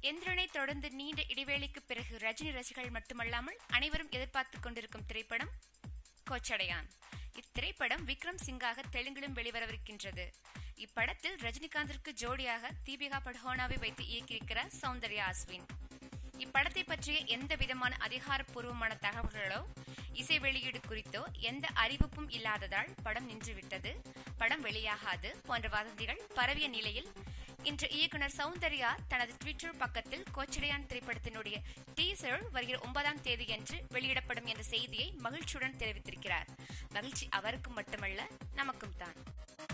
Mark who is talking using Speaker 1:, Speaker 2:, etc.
Speaker 1: எந்திரனை தொடர்ந்து நீண்ட இடைவேளைக்கு பிறகு ரஜினி ரசிகர்கள் மட்டுமல்லாமல் அனைவரும் எதிர்பார்த்துக் கொண்டிருக்கும் திரைப்படம் கோச்சடையான் இத்திரைப்படம் விக்ரம் சிங்காக தெலுங்கிலும் வெளிவரவிருக்கின்றது இப்படத்தில் ரஜினிகாந்திற்கு ஜோடியாக தீபிகா பட்ஹோனாவை வைத்து இயக்கியிருக்கிறார் சௌந்தர்யா அஸ்வின் இப்படத்தை பற்றிய எந்த விதமான அதிகாரப்பூர்வமான தகவல்களோ இசை வெளியீடு குறித்தோ எந்த அறிவிப்பும் இல்லாததால் படம் நின்றுவிட்டது படம் வெளியாகாது போன்ற வதந்திகள் பரவிய நிலையில் இன்று இயக்குனர் சௌந்தர்யா தனது ட்விட்டர் பக்கத்தில் கோச்சடையான் திரைப்படத்தினுடைய டீசர் வருகிற ஒன்பதாம் தேதியன்று வெளியிடப்படும் என்ற செய்தியை மகிழ்ச்சியுடன் தெரிவித்திருக்கிறார் மகிழ்ச்சி அவருக்கும் மட்டுமல்ல நமக்கும் தான்